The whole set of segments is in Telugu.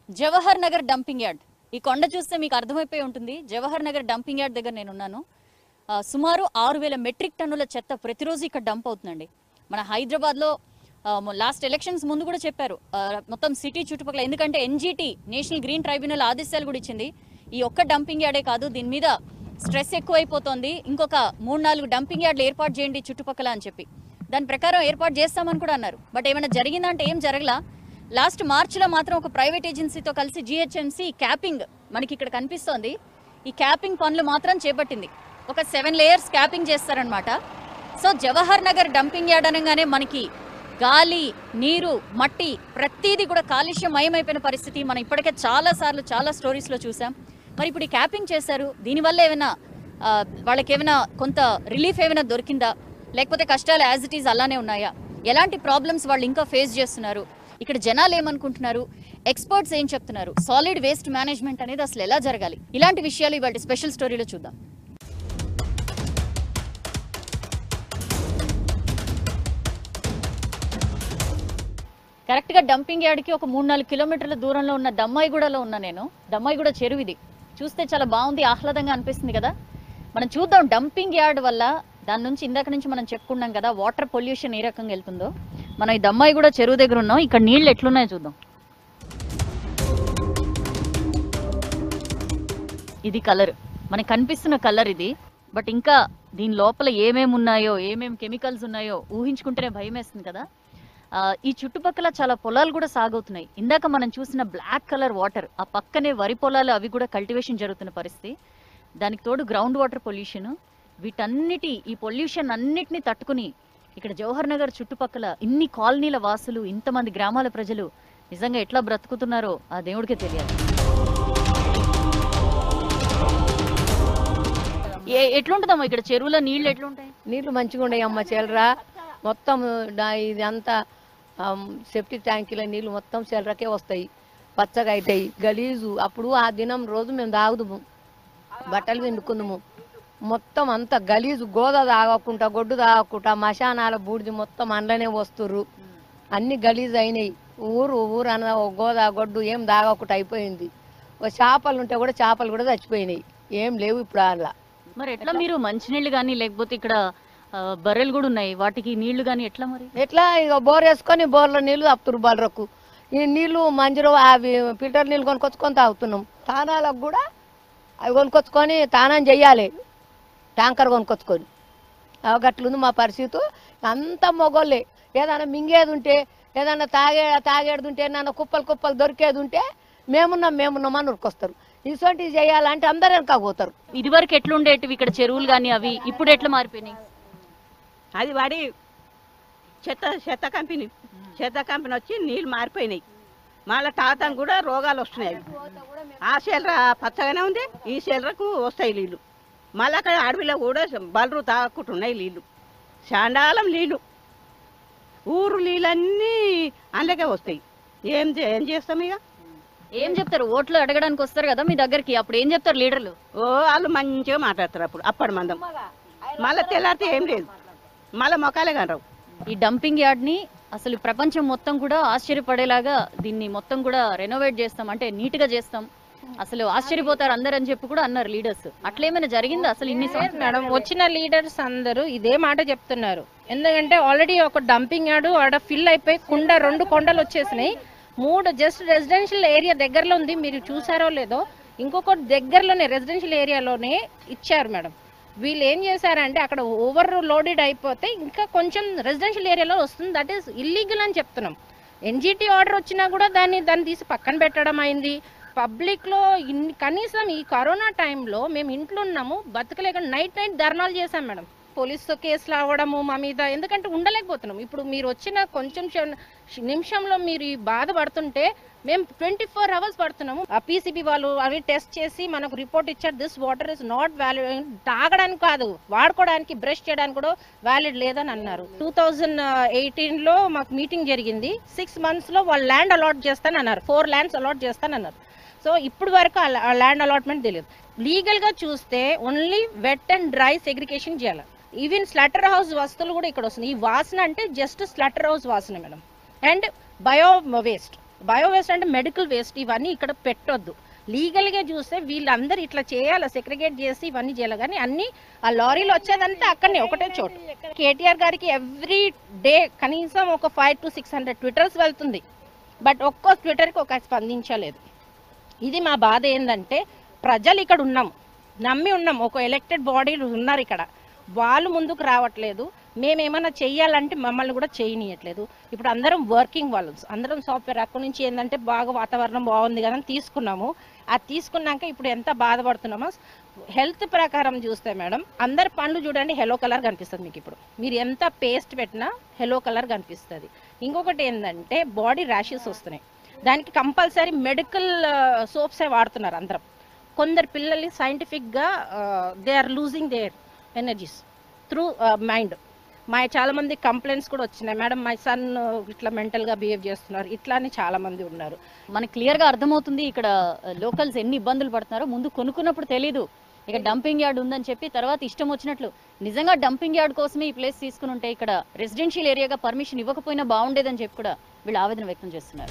జవహర్ నగర్ డంపింగ్ యార్డ్ ఈ కొండ చూస్తే మీకు అర్థమైపోయి ఉంటుంది జవహర్ నగర్ డంపింగ్ యార్డ్ దగ్గర నేను ఉన్నాను ఆ, సుమారు ఆరు వేల మెట్రిక్ టన్నుల చెత్త ప్రతిరోజు ఇక్కడ డంప్ అవుతుందండి మన హైదరాబాద్లో లాస్ట్ ఎలక్షన్స్ ముందు కూడా చెప్పారు ఆ, మొత్తం సిటీ చుట్టుపక్కల ఎందుకంటే ఎన్జీటీ నేషనల్ గ్రీన్ ట్రైబ్యునల్ ఆదేశాలు కూడా ఇచ్చింది ఈ ఒక్క డంపింగ్ యార్డే కాదు దీని మీద స్ట్రెస్ ఎక్కువైపోతోంది ఇంకొక మూడు నాలుగు డంపింగ్ యార్డ్లు ఏర్పాటు చేయండి చుట్టుపక్కల అని చెప్పి దాని ప్రకారం ఏర్పాటు చేస్తామని కూడా అన్నారు బట్ ఏమైనా జరిగిందంటే ఏం జరగలా లాస్ట్ మార్చిలో మాత్రం ఒక ప్రైవేట్ ఏజెన్సీతో కలిసి జిహెచ్ఎంసీ క్యాపింగ్ మనకి ఇక్కడ కనిపిస్తోంది ఈ క్యాపింగ్ పనులు మాత్రం చేపట్టింది ఒక సెవెన్ లేయర్స్ క్యాపింగ్ చేస్తారనమాట so Jawahar Nagar dumping yard అనగానే మనకి గాలి నీరు మట్టి ప్రతిదీ కూడా కాలుష్యమయమైపోయిన పరిస్థితి మనం ఇప్పటికే చాలా సార్లు చాలా స్టోరీస్లో చూసాం మరి ఇప్పుడు ఈ క్యాపింగ్ చేశారు దీనివల్ల ఏమైనా ఆ, వాళ్ళకి ఏమైనా కొంత రిలీఫ్ ఏమైనా దొరికిందా లేకపోతే కష్టాలు యాజ్ ఇట్ ఈజ్ అలానే ఉన్నాయా ఎలాంటి ప్రాబ్లమ్స్ వాళ్ళు ఇంకా ఫేస్ చేస్తున్నారు ఇక్కడ జనాలు ఏమనుకుంటున్నారు ఎక్స్పర్ట్స్ ఏం చెప్తున్నారు సాలిడ్ వేస్ట్ మేనేజ్మెంట్ అనేది అసలు ఎలా జరగాలి ఇలాంటి విషయాలు ఇవాళ స్పెషల్ స్టోరీలో చూద్దాం కరెక్ట్గా డంపింగ్ యార్డ్కి ఒక మూడు నాలుగు కిలోమీటర్ల దూరంలో ఉన్న దమ్మాయిగూడలో ఉన్నా నేను దమ్మాయిగూడ చెరువు ఇది చూస్తే చాలా బాగుంది ఆహ్లాదంగా అనిపిస్తుంది కదా మనం చూద్దాం డంపింగ్ యార్డ్ వల్ల దాని నుంచి ఇందాక నుంచి మనం చెప్పుకున్నాం కదా వాటర్ పొల్యూషన్ ఏ రకంగా వెళ్తుందో మనం ఈ దమ్మాయిగూడ చెరువు దగ్గర ఉన్నాం ఇక్కడ నీళ్ళు ఎట్లున్నాయో చూద్దాం ఇది కలర్ మనకి కనిపిస్తున్న కలర్ ఇది బట్ ఇంకా దీని లోపల ఏమేమి ఉన్నాయో ఏమేమి కెమికల్స్ ఉన్నాయో ఊహించుకుంటేనే భయం వేస్తుంది కదా ఆ, ఈ చుట్టుపక్కల చాలా పొలాలు కూడా సాగవుతున్నాయి ఇందాక మనం చూసిన బ్లాక్ కలర్ వాటర్ ఆ పక్కనే వరి పొలాలు అవి కూడా కల్టివేషన్ జరుగుతున్న పరిస్థితి దానికి తోడు గ్రౌండ్ వాటర్ పొల్యూషన్ వీటన్నిటి ఈ పొల్యూషన్ అన్నిటిని తట్టుకుని ఇక్కడ జవహర్ నగర్ చుట్టుపక్కల ఇన్ని కాలనీల వాసులు ఇంతమంది గ్రామాల ప్రజలు నిజంగా ఎట్లా బ్రతుకుతున్నారో ఆ దేవుడికే తెలియాలి ఏ ఎట్లుంటుందమ్మా ఇక్కడ చెరువులో నీళ్ళు ఎట్లుంటాయి నీళ్లు మంచిగా ఉన్నాయి అమ్మ చెల్లరా మొత్తం డా- ఇది అంతా సెప్టిక్ ట్యాంకీల నీళ్లు మొత్తం చెల్లరకే వస్తాయి పచ్చగా అవుతాయి గలీజు అప్పుడు ఆ దినం రోజు మేము తాగుదుము బట్టలు పిండుకుందుము మొత్తం అంత గలీజు గోద తాగకుండా గొడ్డు తాగకుండా మశానాల బూడిది మొత్తం అందులోనే వస్తుర్రు అన్ని గలీజు అయినాయి ఊరు ఊరు అన్న ఓ గోద గొడ్డు ఏం తాగకుండా అయిపోయింది ఓ చేపలు ఉంటే కూడా చేపలు కూడా చచ్చిపోయినాయి ఏం లేవు ఇప్పుడు అలా మరి ఎట్లా మీరు మంచినీళ్ళు కానీ లేకపోతే ఇక్కడ ఆ, బర్రెలు కూడా ఉన్నాయి వాటికి నీళ్లు కానీ ఎట్లా మరి ఎట్లా ఇక బోర్ వేసుకొని బోర్లో నీళ్లు తాపుతురు బలరకు ఈ నీళ్లు మంజరు అవి ఫిల్టర్ నీళ్ళు కొనుక్కొచ్చుకొని తాగుతున్నాం తానాలకు కూడా అవి కొనుక్కొచ్చుకొని తానం చెయ్యాలి ట్యాంకర్ కొనుక్కొచ్చుకొని అవి గట్లుంది మా పరిస్థితి అంతా మొగోళ్ళే ఏదైనా మింగేది ఉంటే ఏదైనా తాగే తాగేది ఉంటే ఏదైనా కుప్పలు కుప్పలు దొరికేది ఉంటే మేమున్నాం మేమున్నాం అని ఉరికొస్తారు ఇటువంటివి చేయాలంటే అందరు వెనక పోతారు ఇది వరకు ఎట్లుండేటివి ఇక్కడ చెరువులు కానీ అవి ఇప్పుడు ఎట్లా మారిపోయినాయి అది వాడి చెత్త చెత్త కంపెనీ చెత్త కంపెనీ వచ్చి నీళ్ళు మారిపోయినాయి మళ్ళీ తాతం కూడా రోగాలు వస్తున్నాయి ఆ శీలర పచ్చగానే ఉంది ఈ శీలరకు వస్తాయి నీళ్ళు మళ్ళీ అక్కడ అడవిలో కూడా బలరు తాకుంటున్నాయి నీళ్ళు చాండాలం నీళ్ళు ఊరు నీళ్ళన్నీ అందులోకే వస్తాయి ఏం చే- ఏం చేస్తాం ఇక ఏం చెప్తారు ఓట్లు అడగడానికి వస్తారు కదా మీ దగ్గరికి అప్పుడు ఏం చెప్తారు లీడర్లు ఓ వాళ్ళు మంచిగా మాట్లాడతారు అప్పుడు అప్పటి మందం మళ్ళీ తెల్లారితే ఏం లేదు మళ్ళీ మొక్కలే కనరావు ఈ డంపింగ్ యార్డ్ ని అసలు ప్రపంచం మొత్తం కూడా ఆశ్చర్యపడేలాగా దీన్ని మొత్తం కూడా రెనోవేట్ చేస్తాం అంటే నీట్ గా చేస్తాం అసలు ఆశ్చర్యపోతారు అందరు అని చెప్పి కూడా అన్నారు లీడర్స్ అట్లేమైనా జరిగిందా అసలు ఇన్ని లేదు మేడం వచ్చిన లీడర్స్ అందరూ ఇదే మాట చెప్తున్నారు ఎందుకంటే ఆల్రెడీ ఒక డంపింగ్ యార్డు ఆడ ఫిల్ అయిపోయి కుండ రెండు కొండలు వచ్చేసినాయి మూడు జస్ట్ రెసిడెన్షియల్ ఏరియా దగ్గరలో ఉంది మీరు చూసారో లేదో ఇంకొకటి దగ్గరలోనే రెసిడెన్షియల్ ఏరియాలోనే ఇచ్చారు మేడం వీళ్ళు ఏం చేశారంటే అక్కడ ఓవర్ లోడెడ్ అయిపోతే ఇంకా కొంచెం రెసిడెన్షియల్ ఏరియాలో వస్తుంది దట్ ఈస్ ఇల్లీగల్ అని చెప్తున్నాం ఎన్జిటి ఆర్డర్ వచ్చినా కూడా దాన్ని దాన్ని తీసి పక్కన పెట్టడం అయింది పబ్లిక్లో ఇన్ని కనీసం ఈ కరోనా టైంలో మేము ఇంట్లో ఉన్నాము బతకలేక నైట్ నైట్ ధర్నాలు చేశాం మేడం పోలీసు కేసులు అవ్వడము మా మీద ఎందుకంటే ఉండలేకపోతున్నాం ఇప్పుడు మీరు వచ్చిన కొంచెం క్షణ- నిమిషంలో మీరు ఈ బాధపడుతుంటే మేము ట్వంటీ ఫోర్ అవర్స్ పడుతున్నాము ఆ పీసీబీ వాళ్ళు అవి టెస్ట్ చేసి మనకు రిపోర్ట్ ఇచ్చారు this water is not valid తాగడానికి కాదు వాడుకోవడానికి బ్రష్ చేయడానికి కూడా వ్యాలిడ్ లేదని అన్నారు టూ థౌజండ్ ఎయిటీన్లో మాకు మీటింగ్ జరిగింది సిక్స్ మంత్స్లో వాళ్ళు ల్యాండ్ అలాట్ చేస్తానన్నారు ఫోర్ ల్యాండ్స్ అలాట్ చేస్తానన్నారు సో ఇప్పుడు వరకు ఆ ల్యాండ్ అలాట్మెంట్ తెలియదు లీగల్గా చూస్తే only wet and dry segregation చేయాలి ఈవెన్ స్లటర్ హౌస్ వస్తువులు కూడా ఇక్కడ వస్తుంది ఈ వాసన అంటే జస్ట్ స్లటర్ హౌస్ వాసన madam and bio waste bio waste అంటే మెడికల్ వేస్ట్ ఇవన్నీ ఇక్కడ పెట్టొద్దు లీగల్గా చూస్తే వీళ్ళందరూ ఇట్లా చేయాలి సెగ్రిగేట్ చేసి ఇవన్నీ చేయాలి కానీ అన్ని ఆ లారీలో వచ్చేదంతా అక్కడనే ఒకటే చోటు కేటీఆర్ గారికి ఎవ్రీ డే కనీసం ఒక five to six hundred twitters వెళ్తుంది బట్ ఒక్కో ట్విట్టర్కి ఒక స్పందించలేదు ఇది మా బాధ ఏంటంటే ప్రజలు ఇక్కడ ఉన్నాం నమ్మి ఉన్నాం ఒక ఎలక్టెడ్ బాడీ ఉన్నారు ఇక్కడ వాళ్ళు ముందుకు రావట్లేదు మేమేమన్నా చెయ్యాలంటే మమ్మల్ని కూడా చేయనీయట్లేదు ఇప్పుడు అందరం వర్కింగ్ వాళ్ళు అందరం సాఫ్ట్వేర్ అక్కడి నుంచి ఏంటంటే బాగా వాతావరణం బాగుంది కదా అని తీసుకున్నాము అది తీసుకున్నాక ఇప్పుడు ఎంత బాధపడుతున్నామో హెల్త్ ప్రకారం చూస్తే మేడం అందరి పండ్లు చూడండి హెలో కలర్ కనిపిస్తుంది మీకు ఇప్పుడు మీరు ఎంత పేస్ట్ పెట్టినా హెలో కలర్ కనిపిస్తుంది ఇంకొకటి ఏంటంటే బాడీ ర్యాషెస్ వస్తున్నాయి దానికి కంపల్సరీ మెడికల్ సోప్సే వాడుతున్నారు అందరం కొందరు పిల్లల్ని సైంటిఫిక్గా they are losing their energies through mind మా చాలా మంది కంప్లైంట్స్ కూడా వచ్చినాయి మేడం మై సన్ ఇట్లా మెంటల్గా బిహేవ్ చేస్తున్నారు ఇట్లానే చాలా మంది ఉన్నారు మనకి క్లియర్ గా అర్థమవుతుంది ఇక్కడ లోకల్స్ ఎన్ని ఇబ్బందులు పడుతున్నారో ముందు కొనుక్కున్నప్పుడు తెలీదు ఇక డంపింగ్ యార్డ్ ఉందని చెప్పి తర్వాత ఇష్టం వచ్చినట్లు నిజంగా డంపింగ్ యార్డ్ కోసమే ఈ ప్లేస్ తీసుకుని ఉంటే ఇక్కడ రెసిడెన్షియల్ ఏరియాగా పర్మిషన్ ఇవ్వకపోయినా బాగుండేదని చెప్పి కూడా వీళ్ళు ఆవేదన వ్యక్తం చేస్తున్నారు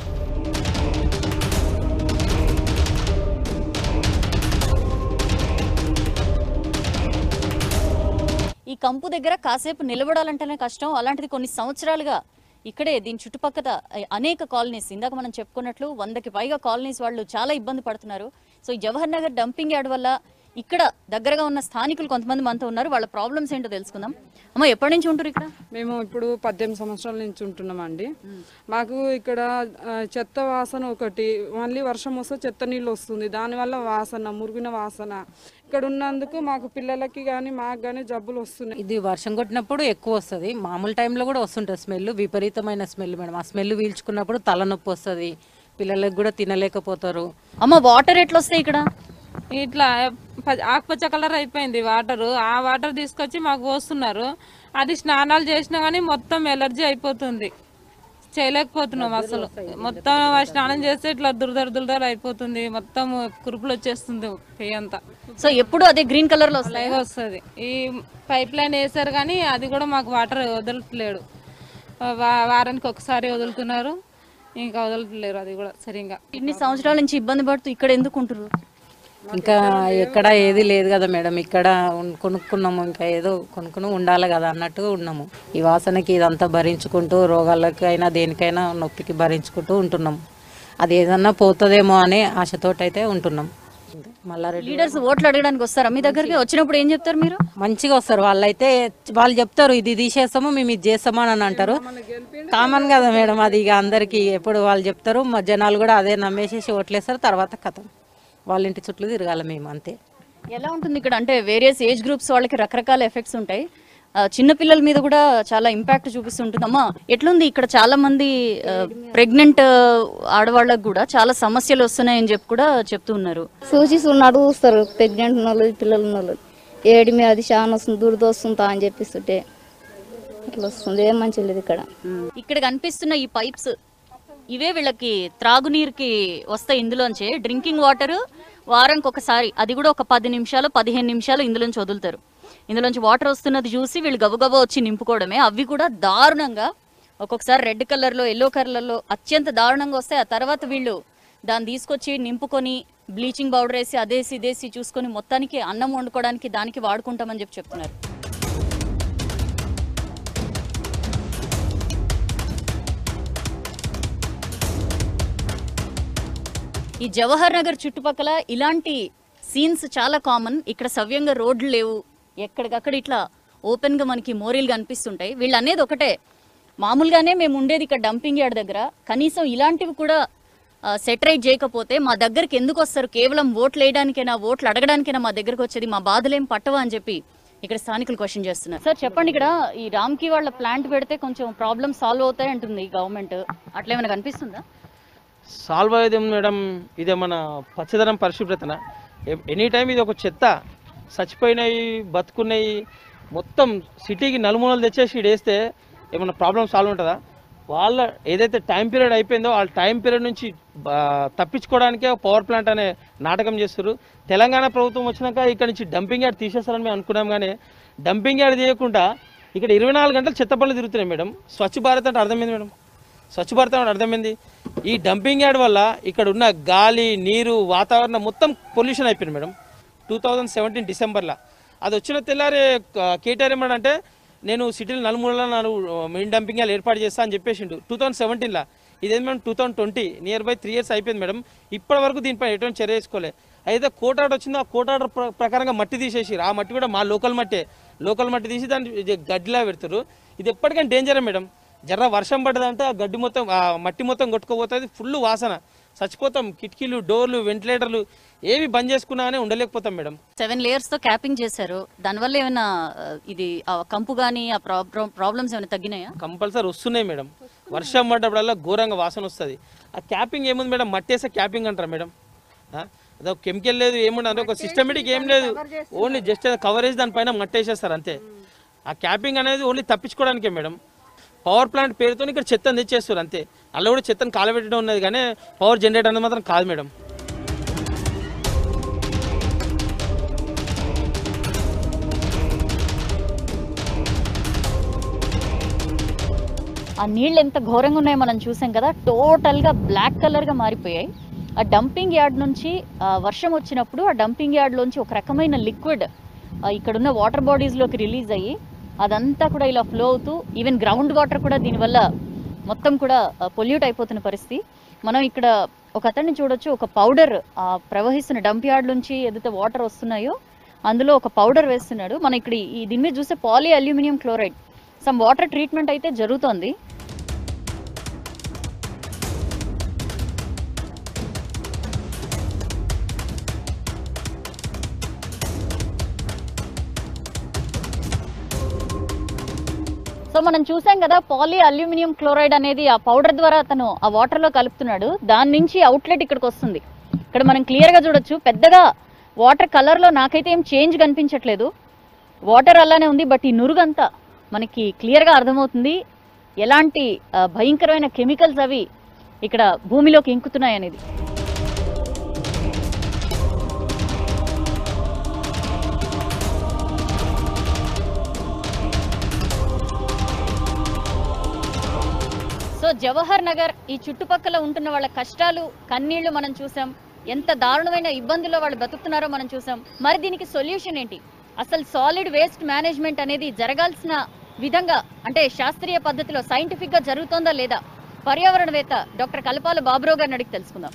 ఈ కంపు దగ్గర కాసేపు నిలబడాలంటేనే కష్టం అలాంటిది కొన్ని సంవత్సరాలుగా ఇక్కడే దీని చుట్టుపక్కల అనేక కాలనీస్ ఇందాక మనం చెప్పుకున్నట్లు వందకి పైగా కాలనీస్ వాళ్ళు చాలా ఇబ్బంది పడుతున్నారు సో ఈ జవహర్ నగర్ డంపింగ్ యార్డ్ వల్ల ఇక్కడ దగ్గరగా ఉన్న స్థానికులు కొంతమంది మనతో ఉన్నారు వాళ్ళ ప్రాబ్లమ్స్ ఏంటో తెలుసుకుందాం అమ్మ ఎప్పటి నుంచి ఉంటారు ఇక్కడ మేము ఇప్పుడు పద్దెనిమిది సంవత్సరాల నుంచి ఉంటున్నామండి మాకు ఇక్కడ ఆ, చెత్త వాసన ఒకటి మళ్ళీ వర్షం వస్తే చెత్త నీళ్ళు వస్తుంది దానివల్ల వాసన మురిగిన వాసన ఇక్కడ ఉన్నందుకు మాకు పిల్లలకి కానీ మాకు కానీ జబ్బులు వస్తున్నాయి ఇది వర్షం కొట్టినప్పుడు ఎక్కువ వస్తుంది మామూలు టైంలో కూడా వస్తుంటుంది స్మెల్ విపరీతమైన స్మెల్ మేడం ఆ స్మెల్ పీల్చుకున్నప్పుడు తలనొప్పి వస్తుంది పిల్లలకు కూడా తినలేకపోతారు అమ్మ వాటర్ ఎట్లా వస్తాయి ఇక్కడ ఇట్లా ప- ఆకుపచ్చ కలర్ అయిపోయింది వాటర్ ఆ వాటర్ తీసుకొచ్చి మాకు పోస్తున్నారు అది స్నానాలు చేసినా కానీ మొత్తం ఎలర్జీ అయిపోతుంది చేయలేకపోతున్నాం అసలు మొత్తం ఆ స్నానం చేస్తే ఇట్లా దురదర దురదర అయిపోతుంది మొత్తం కురుపులు వచ్చేస్తుంది పెయ్యి అంతా సో ఎప్పుడు అదే గ్రీన్ కలర్ లో వస్తాయి అలాగే వస్తుంది ఈ పైప్ లైన్ వేసారు కానీ అది కూడా మాకు వాటర్ వదలట్లేడు వా- వారానికి ఒకసారి వదులుతున్నారు ఇంకా వదలట్లేరు అది కూడా సరిగా ఇన్ని సంవత్సరాల నుంచి ఇబ్బంది పడుతూ ఇక్కడ ఎందుకు ఉంటున్నారు ఇంకా ఎక్కడ ఏది లేదు కదా మేడం ఇక్కడ ఉన్- కొనుక్కున్నాము ఇంకా ఏదో కొనుక్కుని ఉండాలి కదా అన్నట్టుగా ఉన్నాము ఈ వాసనకి ఇదంతా భరించుకుంటూ రోగాలకి అయినా దేనికైనా నొప్పికి భరించుకుంటూ ఉంటున్నాము అది ఏదన్నా పోతుందేమో అనే ఆశతోటైతే ఉంటున్నాం మల్లారెడ్డి లీడర్స్ ఓట్లు అడగడానికి వస్తారా మీ దగ్గరికి వచ్చినప్పుడు ఏం చెప్తారు మీరు మంచిగా వస్తారు వాళ్ళైతే వాళ్ళు చెప్తారు ఇది తీసేస్తాము మేము ఇది చేస్తాము అని అంటారు కామన్ కదా మేడం అది ఇక అందరికి ఎప్పుడు వాళ్ళు చెప్తారు మా జనాలు కూడా అదే నమ్మేసేసి ఓట్లేస్తారు తర్వాత కథం వాళ్ళ ఇంటి చుట్టూ తిరగాలి మేము అంతే ఎలా ఉంటుంది ఇక్కడ అంటే వేరియస్ ఏజ్ గ్రూప్స్ వాళ్ళకి రకరకాల ఎఫెక్ట్స్ ఉంటాయి ఆ, చిన్న పిల్లల మీద కూడా చాలా ఇంపాక్ట్ చూపిస్తుంటుంది అమ్మా ఎట్లుంది ఇక్కడ చాలా మంది ప్రెగ్నెంట్ ఆడవాళ్ళకు కూడా చాలా సమస్యలు వస్తున్నాయని చెప్పి కూడా చెప్తూ ఉన్నారు సూచిస్ ఉన్నాడు చూస్తారు ప్రెగ్నెంట్ ఉన్న వాళ్ళు పిల్లలు ఉన్న వాళ్ళు ఏడిమి అది చాలా వస్తుంది దురద వస్తుందా అని చెప్పిస్తుంటే అట్లా వస్తుంది ఏం మంచి లేదు ఇక్కడ ఇక్కడ కనిపిస్తున్న ఈ పైప్స్ ఇవే వీళ్ళకి త్రాగునీరుకి వస్తాయి ఇందులోంచే డ్రింకింగ్ వాటర్ వారానికి ఒకసారి అది కూడా ఒక పది నిమిషాలు పదిహేను నిమిషాలు ఇందులోంచి వదులుతారు ఇందులోంచి వాటర్ వస్తున్నది చూసి వీళ్ళు గబగబ వచ్చి నింపుకోవడమే అవి కూడా దారుణంగా ఒక్కొక్కసారి రెడ్ కలర్లో ఎల్లో కలర్లో అత్యంత దారుణంగా వస్తాయి ఆ తర్వాత వీళ్ళు దాన్ని తీసుకొచ్చి నింపుకొని బ్లీచింగ్ పౌడర్ వేసి అదేసి ఇదేసి చూసుకొని మొత్తానికి అన్నం వండుకోవడానికి దానికి వాడుకుంటామని చెప్పి చెప్తున్నారు ఈ జవహర్ నగర్ చుట్టుపక్కల ఇలాంటి సీన్స్ చాలా కామన్ ఇక్కడ సవ్యంగా రోడ్లు లేవు ఎక్కడికక్కడ ఇట్లా ఓపెన్ గా మనకి మోరీలు కనిపిస్తుంటాయి వీళ్ళు అనేది ఒకటే మామూలుగానే మేము ఉండేది ఇక్కడ డంపింగ్ యార్డ్ దగ్గర కనీసం ఇలాంటివి కూడా సెటరైట్ చేయకపోతే మా దగ్గరికి ఎందుకు వస్తారు కేవలం ఓట్లు వేయడానికైనా ఓట్లు అడగడానికైనా మా దగ్గరకు వచ్చేది మా బాధలేం పట్టవా అని చెప్పి ఇక్కడ స్థానికులు క్వశ్చన్ చేస్తున్నారు సార్ చెప్పండి ఇక్కడ ఈ రామ్కి వాళ్ళ ప్లాంట్ పెడితే కొంచెం ప్రాబ్లమ్ సాల్వ్ అవుతాయి అంటుంది గవర్నమెంట్ అట్లా ఏమైనా కనిపిస్తుందా సాల్వ్ అయ్యేది ఏం మేడం ఇదేమన్నా పచ్చదనం పరిశుభ్రతన ఎనీ టైం ఇది ఒక చెత్త చచ్చిపోయినాయి బతుకున్నాయి మొత్తం సిటీకి నలుమూలలు తెచ్చేసి ఈడ వేస్తే ఏమన్నా ప్రాబ్లం సాల్వ్ ఉంటుందా వాళ్ళ ఏదైతే టైం పీరియడ్ అయిపోయిందో వాళ్ళ టైం పీరియడ్ నుంచి ఆ, తప్పించుకోవడానికే పవర్ ప్లాంట్ అనే నాటకం చేస్తారు తెలంగాణ ప్రభుత్వం వచ్చినాక ఇక్కడ నుంచి డంపింగ్ యార్డ్ తీసేస్తారని మేము అనుకున్నాం కానీ డంపింగ్ యార్డ్ తీయకుండా ఇక్కడ ఇరవై నాలుగు గంటలు చెత్త పనులు తిరుగుతున్నాయి మేడం స్వచ్ఛ భారత్ అంటే అర్థమైంది మేడం స్వచ్ఛ భారత్ అంటే అర్థమైంది ఈ డంపింగ్ యార్డ్ వల్ల ఇక్కడ ఉన్న గాలి నీరు వాతావరణం మొత్తం పొల్యూషన్ అయిపోయింది మేడం టూ థౌజండ్ సెవెంటీన్ డిసెంబర్లో అది వచ్చిన తెల్లారి కేటీఆర్ ఏమన్నాడంటే నేను సిటీలో నలుమూలలో నాలుగు మెయిన్ డంపింగ్ యార్డ్ ఏర్పాటు చేస్తా అని చెప్పేసిండు టూ థౌసండ్ సెవెంటీన్లో ఇదేం madam two thousand twenty near by three years అయిపోయింది మేడం ఇప్పటి వరకు దీనిపై ఎటువంటి చర్య తీసుకోలే అయితే కోర్టు ఆర్డర్ వచ్చిందో ఆ కోర్టు ఆర్డర్ ప్ర- ప్రకారంగా మట్టి తీసేసి ఆ మట్టి కూడా మా లోకల్ మట్టే లోకల్ మట్టి తీసి దాన్ని ఇది గడ్డిలా పెడతారు ఇది ఎప్పటికైనా డేంజరే మేడం జర్ర వర్షం పడ్డదంటే ఆ గడ్డి మొత్తం ఆ మట్టి మొత్తం కొట్టుకోపోతుంది ఫుల్ వాసన చచ్చిపోతాం కిటికీలు డోర్లు వెంటిలేటర్లు ఏవి బంద్ చేసుకున్నానే ఉండలేకపోతాం మేడం సెవెన్ లేయర్స్ తో క్యాపింగ్ చేశారు దానివల్ల ఏమైనా ఆ, ఇది ఆ కంపు కానీ ఆ ప్రాబ్లమ్స్ ఏమైనా తగ్గినాయా కంపల్సరీ వస్తున్నాయి మేడం వర్షం పడ్డప్పుడల్లా ఘోరంగా వాసన వస్తుంది ఆ క్యాపింగ్ ఏముంది మేడం మట్టేసే క్యాపింగ్ అంటారా మేడం ఆ? అదొక కెమికల్ లేదు ఏముండదు అంటే ఒక సిస్టమేటిక్ ఏం లేదు ఓన్లీ జస్ట్ కవరేజ్ దానిపైన మట్టేసేస్తారు అంతే ఆ క్యాపింగ్ అనేది ఓన్లీ తప్పించుకోవడానికే మేడం పవర్ ప్లాంట్ పేరుతో ఇక్కడ చెత్తను తెచ్చేస్తారు అంతే అలా కూడా చెత్తను కాలబెట్టడం ఉన్నది కానీ పవర్ జనరేట్ అనేది మాత్రం కాదు మేడం ఆ నీళ్ళు ఎంత ఘోరంగా ఉన్నాయో మనం చూసాం కదా టోటల్ గా బ్లాక్ కలర్ గా మారిపోయాయి ఆ డంపింగ్ యార్డ్ నుంచి ఆ, వర్షం వచ్చినప్పుడు ఆ డంపింగ్ యార్డ్ లోంచి ఒక రకమైన లిక్విడ్ ఇక్కడున్న వాటర్ బాడీస్ లోకి రిలీజ్ అయ్యి అదంతా కూడా ఇలా ఫ్లో అవుతూ ఈవెన్ గ్రౌండ్ వాటర్ కూడా దీనివల్ల మొత్తం కూడా పొల్యూట్ అయిపోతున్న పరిస్థితి మనం ఇక్కడ ఒక అతన్ని చూడొచ్చు ఒక పౌడర్ ఆ ప్రవహిస్తున్న డంప్ యార్డ్ నుంచి ఏదైతే వాటర్ వస్తున్నాయో అందులో ఒక పౌడర్ వేస్తున్నాడు మనం ఇక్కడ ఈ దీని మీద చూస్తే poly aluminium chloride some water treatment అయితే జరుగుతోంది సో మనం చూసాం కదా పాలీ అల్యూమినియం క్లోరైడ్ అనేది ఆ పౌడర్ ద్వారా అతను ఆ వాటర్ లో కలుపుతున్నాడు దాని నుంచి అవుట్లెట్ ఇక్కడికి వస్తుంది ఇక్కడ మనం క్లియర్ గా చూడొచ్చు పెద్దగా వాటర్ కలర్ లో నాకైతే ఏం చేంజ్ కనిపించట్లేదు వాటర్ అలానే ఉంది బట్ ఈ నురుగంతా మనకి క్లియర్ గా అర్థమవుతుంది ఎలాంటి ఆ, భయంకరమైన కెమికల్స్ అవి ఇక్కడ భూమిలోకి ఇంకుతున్నాయి అనేది సో జవహర్ నగర్ ఈ చుట్టుపక్కల ఉంటున్న వాళ్ళ కష్టాలు కన్నీళ్లు మనం చూసాం ఎంత దారుణమైన ఇబ్బందుల్లో వాళ్ళు బతుకుతున్నారో మనం చూసాం మరి దీనికి సొల్యూషన్ ఏంటి అసలు సాలిడ్ వేస్ట్ మేనేజ్మెంట్ అనేది జరగాల్సిన విధంగా అంటే శాస్త్రీయ పద్ధతిలో సైంటిఫిక్ గా జరుగుతోందా లేదా పర్యావరణవేత్త డాక్టర్ కలపాల బాబురావు గారిని అడిగి తెలుసుకుందాం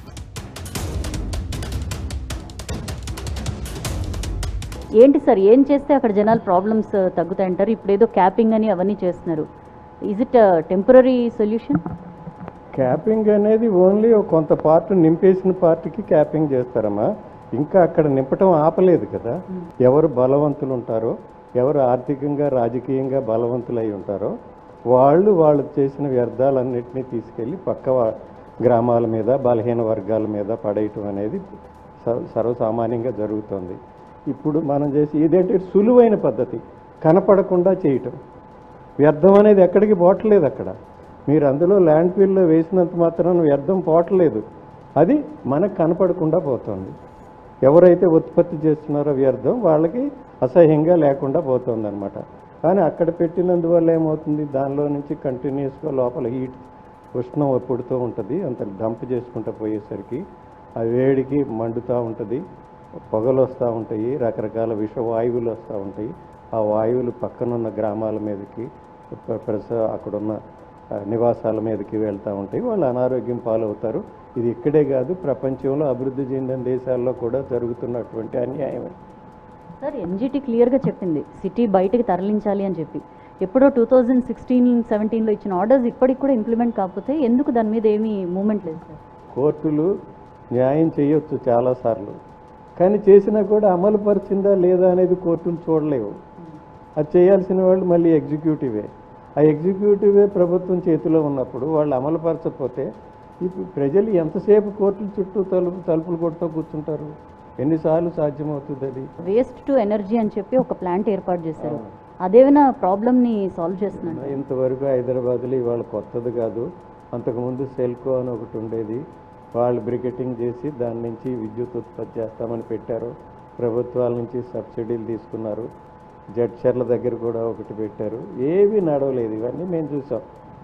ఏంటి సార్ ఏం చేస్తే అక్కడ జనాల ప్రాబ్లమ్స్ తగ్గుతాయంటారు ఇప్పుడు ఏదో క్యాపింగ్ అని అవన్నీ చేస్తున్నారు is it temporary solution capping అనేది ఓన్లీ ఒక కొంత పార్ట్ నింపేసిన పార్ట్కి క్యాపింగ్ చేస్తారమ్మా ఇంకా అక్కడ నింపటం ఆపలేదు కదా ఎవరు బలవంతులు ఉంటారో ఎవరు ఆర్థికంగా రాజకీయంగా బలవంతులై ఉంటారో వాళ్ళు వాళ్ళు చేసిన వ్యర్థాలన్నింటినీ తీసుకెళ్ళి పక్క వా- గ్రామాల మీద బలహీన వర్గాల మీద పడేయటం అనేది స- సర్వసామాన్యంగా జరుగుతుంది ఇప్పుడు మనం చేసి ఇదేంటి సులువైన పద్ధతి కనపడకుండా చేయటం వ్యర్థం అనేది ఎక్కడికి పోవట్లేదు అక్కడ మీరు అందులో ల్యాండ్ ఫీల్డ్లో వేసినంత మాత్రాన వ్యర్థం పోవట్లేదు అది మనకు కనపడకుండా పోతుంది ఎవరైతే ఉత్పత్తి చేస్తున్నారో వ్యర్థం వాళ్ళకి అసహ్యంగా లేకుండా పోతుంది అనమాట కానీ అక్కడ పెట్టినందువల్ల ఏమవుతుంది దానిలో నుంచి కంటిన్యూస్గా లోపల హీట్ ఉష్ణం పుడుతూ ఉంటుంది అంత డంప్ చేసుకుంటూ పోయేసరికి ఆ వేడికి మండుతూ ఉంటుంది పొగలు వస్తూ ఉంటాయి రకరకాల విష వాయువులు వస్తూ ఉంటాయి ఆ వాయువులు పక్కనున్న గ్రామాల మీదకి ప్ర- ప్రస అక్కడున్న ఆ, నివాసాల మీదకి వెళ్తూ ఉంటాయి వాళ్ళు అనారోగ్యం పాలవుతారు ఇది ఇక్కడే కాదు ప్రపంచంలో అభివృద్ధి చెందిన దేశాల్లో కూడా జరుగుతున్నటువంటి అన్యాయమే సార్ ఎన్జిటి క్లియర్గా చెప్పింది సిటీ బయటకు తరలించాలి అని చెప్పి ఎప్పుడో టూ థౌజండ్ సిక్స్టీన్ సెవెంటీన్లో ఇచ్చిన ఆర్డర్స్ ఇప్పటికి కూడా ఇంప్లిమెంట్ కాకపోతే ఎందుకు దాని మీద ఏమీ మూమెంట్ లేదు సార్ కోర్టులు న్యాయం చేయొచ్చు చాలాసార్లు కానీ చేసినా కూడా అమలు పరిచిందా లేదా అనేది కోర్టులు చూడలేవు అది చేయాల్సిన వాళ్ళు మళ్ళీ ఎగ్జిక్యూటివే ఆ ఎగ్జిక్యూటివే ప్రభుత్వం చేతిలో ఉన్నప్పుడు వాళ్ళు అమలు పరచకపోతే ఇప్పుడు ప్రజలు ఎంతసేపు కోర్టుల చుట్టూ తలుపు తలుపులు కొడుతూ కూర్చుంటారు ఎన్నిసార్లు సాధ్యమవుతుంది అది వేస్ట్ టు ఎనర్జీ అని చెప్పి ఒక ప్లాంట్ ఏర్పాటు చేశారు అదేమైనా ప్రాబ్లమ్ని సాల్వ్ చేస్తున్నాడు ఇంతవరకు హైదరాబాద్లో ఇవాళ కొత్తది కాదు అంతకుముందు సెల్కో అని ఒకటి ఉండేది వాళ్ళు బ్రికెటింగ్ చేసి దాని నుంచి విద్యుత్ ఉత్పత్తి చేస్తామని పెట్టారు ప్రభుత్వాల నుంచి సబ్సిడీలు తీసుకున్నారు జడ్చర్ల దగ్గర కూడా ఒకటి పెట్టారు ఏవి నడవలేదు ఇవన్నీ మేము చూసాం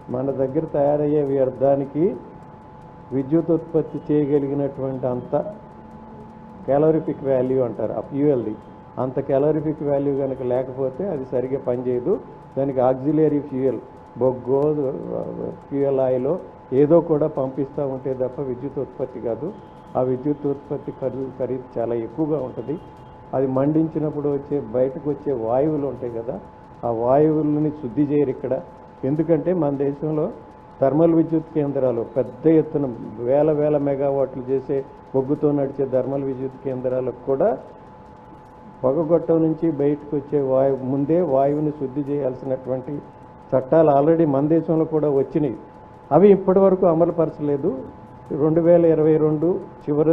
మన దగ్గర తయారయ్యే వ్యర్థానికి విద్యుత్ ఉత్పత్తి చేయగలిగినటువంటి అంత క్యాలోరిఫిక్ వాల్యూ అంటారు ఆ ఫ్యూయల్ది అంత క్యాలోరిఫిక్ వాల్యూ కనుక లేకపోతే అది సరిగ్గా పనిచేయదు దానికి ఆక్సిలరీ ఫ్యూయల్ బొగ్గో ఫ్యూయల్ ఆయిల్ ఏదో కూడా పంపిస్తూ ఉంటే తప్ప విద్యుత్ ఉత్పత్తి కాదు ఆ విద్యుత్ ఉత్పత్తి ఖరీదు ఖరీదు చాలా ఎక్కువగా ఉంటుంది అది మండించినప్పుడు వచ్చే బయటకు వచ్చే వాయువులు ఉంటాయి కదా ఆ వాయువులని శుద్ధి చేయరు ఇక్కడ ఎందుకంటే మన దేశంలో థర్మల్ విద్యుత్ కేంద్రాలు పెద్ద ఎత్తున వేల వేల మెగావాట్లు చేసే బొగ్గుతో నడిచే థర్మల్ విద్యుత్ కేంద్రాలకు కూడా పొగగొట్టం నుంచి బయటకు వచ్చే వాయువు ముందే వాయువుని శుద్ధి చేయాల్సినటువంటి చట్టాలు ఆల్రెడీ మన దేశంలో కూడా వచ్చినాయి అవి ఇప్పటివరకు అమలుపరచలేదు రెండు వేల ఇరవై రెండు చివరి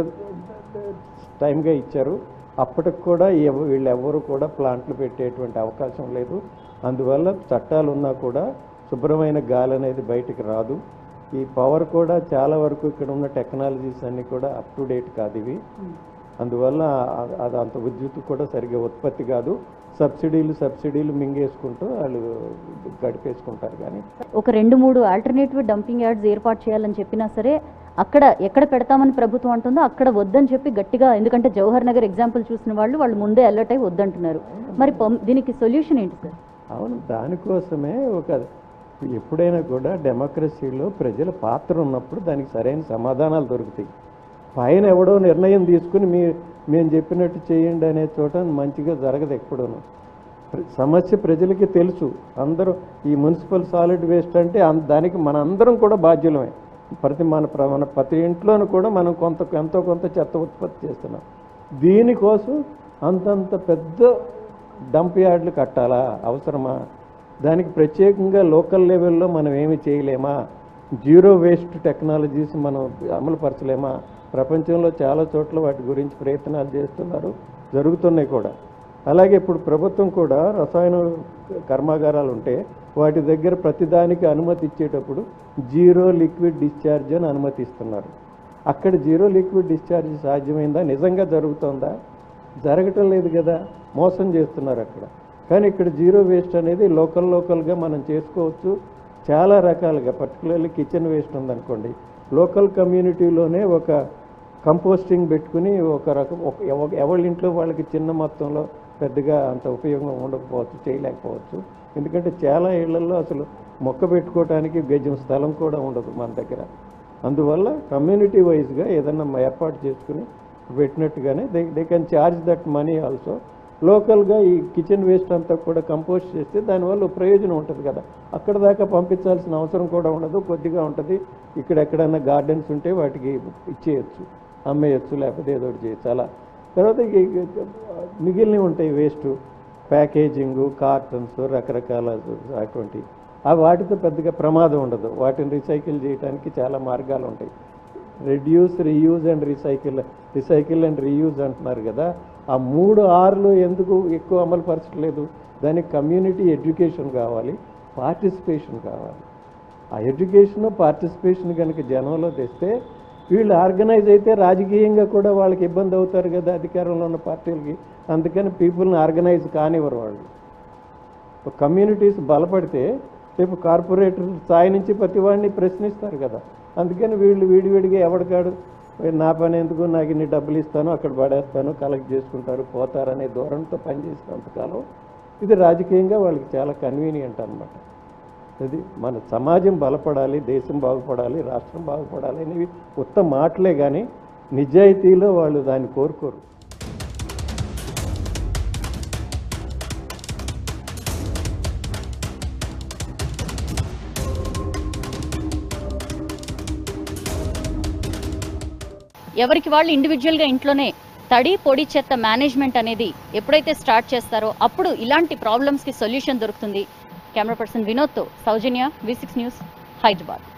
టైంగా ఇచ్చారు అప్పటికి కూడా ఎవ వీళ్ళు ఎవరు కూడా ప్లాంట్లు పెట్టేటువంటి అవకాశం లేదు అందువల్ల చట్టాలు ఉన్నా కూడా శుభ్రమైన గాలి అనేది బయటికి రాదు ఈ పవర్ కూడా చాలా వరకు ఇక్కడ ఉన్న టెక్నాలజీస్ అన్నీ కూడా అప్ టు డేట్ కాదు ఇవి అందువల్ల ఆ- అది అంత విద్యుత్ కూడా సరిగ్గా ఉత్పత్తి కాదు సబ్సిడీలు సబ్సిడీలు మింగేసుకుంటూ వాళ్ళు గడిపేసుకుంటారు కానీ ఒక రెండు మూడు ఆల్టర్నేటివ్ డంపింగ్ యార్డ్స్ ఏర్పాటు చేయాలని చెప్పినా సరే అక్కడ ఎక్కడ పెడతామని ప్రభుత్వం అంటుందో అక్కడ వద్దని చెప్పి గట్టిగా ఎందుకంటే జవహర్ నగర్ ఎగ్జాంపుల్ చూసిన వాళ్ళు వాళ్ళు ముందే అలర్ట్ అయి వద్దంటున్నారు మరి పం- దీనికి సొల్యూషన్ ఏంటి సార్ అవును దానికోసమే ఒక ఎప్పుడైనా కూడా డెమోక్రసీలో ప్రజల పాత్ర ఉన్నప్పుడు దానికి సరైన సమాధానాలు దొరుకుతాయి పైన ఎవడో నిర్ణయం తీసుకుని మీ మేము చెప్పినట్టు చేయండి అనే చోట మంచిగా జరగదు ఎప్పుడూను ప్ర- సమస్య ప్రజలకి తెలుసు అందరూ ఈ మున్సిపల్ సాలిడ్ వేస్ట్ అంటే అం- దానికి మన అందరం కూడా బాధ్యులమే ప్రతి మన ప్ర- మన ప్రతి ఇంట్లోనూ కూడా మనం కొంత ఎంతో కొంత చెత్త ఉత్పత్తి చేస్తున్నాం దీనికోసం అంతంత పెద్ద డంప్ యార్డ్లు కట్టాలా అవసరమా దానికి ప్రత్యేకంగా లోకల్ లెవెల్లో మనం ఏమి చేయలేమా జీరో వేస్ట్ టెక్నాలజీస్ మనం అమలుపరచలేమా ప్రపంచంలో చాలా చోట్ల వాటి గురించి ప్రయత్నాలు చేస్తున్నారు జరుగుతున్నాయి కూడా అలాగే ఇప్పుడు ప్రభుత్వం కూడా రసాయన కర్మాగారాలు ఉంటే వాటి దగ్గర ప్రతిదానికి అనుమతి ఇచ్చేటప్పుడు జీరో లిక్విడ్ డిశ్చార్జ్ అని అనుమతిస్తున్నారు అక్కడ జీరో లిక్విడ్ డిశ్చార్జ్ సాధ్యమైందా నిజంగా జరుగుతుందా జరగటం లేదు కదా మోసం చేస్తున్నారు అక్కడ కానీ ఇక్కడ జీరో వేస్ట్ అనేది లోకల్ లోకల్గా మనం చేసుకోవచ్చు చాలా రకాలుగా పర్టికులర్లీ కిచెన్ వేస్ట్ ఉందనుకోండి లోకల్ కమ్యూనిటీలోనే ఒక కంపోస్టింగ్ పెట్టుకుని ఒక రకం ఒక ఎవ- ఎవరి ఇంట్లో వాళ్ళకి చిన్న మొత్తంలో పెద్దగా అంత ఉపయోగం ఉండకపోవచ్చు చేయలేకపోవచ్చు ఎందుకంటే చాలా ఇళ్లలో అసలు మొక్క పెట్టుకోవడానికి గజం స్థలం కూడా ఉండదు మన దగ్గర అందువల్ల కమ్యూనిటీ వైజ్గా ఏదన్నా ఏర్పాటు చేసుకుని పెట్టినట్టుగానే they they can charge that money also లోకల్గా ఈ కిచెన్ వేస్ట్ అంతా కూడా కంపోస్ట్ చేస్తే దానివల్ల ప్రయోజనం ఉంటుంది కదా అక్కడ దాకా పంపించాల్సిన అవసరం కూడా ఉండదు కొద్దిగా ఉంటుంది ఇక్కడ ఎక్కడైనా గార్డెన్స్ ఉంటే వాటికి ఇచ్చేయచ్చు అమ్మేయచ్చు లేకపోతే ఏదో ఒకటి చేయొచ్చు అలా తర్వాత ఇక- ఇక మిగిలినవి ఉంటాయి వేస్ట్ ప్యాకేజింగు కార్టన్స్ రకరకాల అటువంటి ఆ వాటితో పెద్దగా ప్రమాదం ఉండదు వాటిని రీసైకిల్ చేయడానికి చాలా మార్గాలు ఉంటాయి reduce reuse and recycle recycle and reuse అంటున్నారు కదా ఆ మూడు ఆర్లు ఎందుకు ఎక్కువ అమలు పరచట్లేదు దానికి కమ్యూనిటీ ఎడ్యుకేషన్ కావాలి పార్టిసిపేషన్ కావాలి ఆ ఎడ్యుకేషన్ పార్టిసిపేషన్ కనుక జనంలో తెస్తే వీళ్ళు ఆర్గనైజ్ అయితే రాజకీయంగా కూడా వాళ్ళకి ఇబ్బంది అవుతారు కదా అధికారంలో ఉన్న పార్టీలకి అందుకని పీపుల్ని ఆర్గనైజ్ కానివ్వరు వాళ్ళు కమ్యూనిటీస్ బలపడితే రేపు కార్పొరేటర్ స్థాయి నుంచి ప్రతి వాడిని ప్రశ్నిస్తారు కదా అందుకని వీళ్ళు వీడివిడిగా ఎవడికాడు "ఏ, నా పని ఎందుకు నాకు ఇన్ని డబ్బులు ఇస్తాను అక్కడ పడేస్తాను కలెక్ట్ చేసుకుంటారు పోతారనే ధోరణితో పనిచేసినంతకాలం ఇది రాజకీయంగా వాళ్ళకి చాలా కన్వీనియంట్ అన్నమాట అది మన సమాజం బలపడాలి దేశం బాగుపడాలి రాష్ట్రం బాగుపడాలి అనేవి ఉత్తమ మాటలే కానీ నిజాయితీలో వాళ్ళు దాన్ని కోరుకోరు ఎవరికి వాళ్ళు ఇండివిజువల్గా ఇంట్లోనే తడి పొడి చెత్త మేనేజ్మెంట్ అనేది ఎప్పుడైతే స్టార్ట్ చేస్తారో అప్పుడు ఇలాంటి ప్రాబ్లమ్స్కి సొల్యూషన్ దొరుకుతుంది కెమెరా పర్సన్ వినోద్తో Soujanya V six news Hyderabad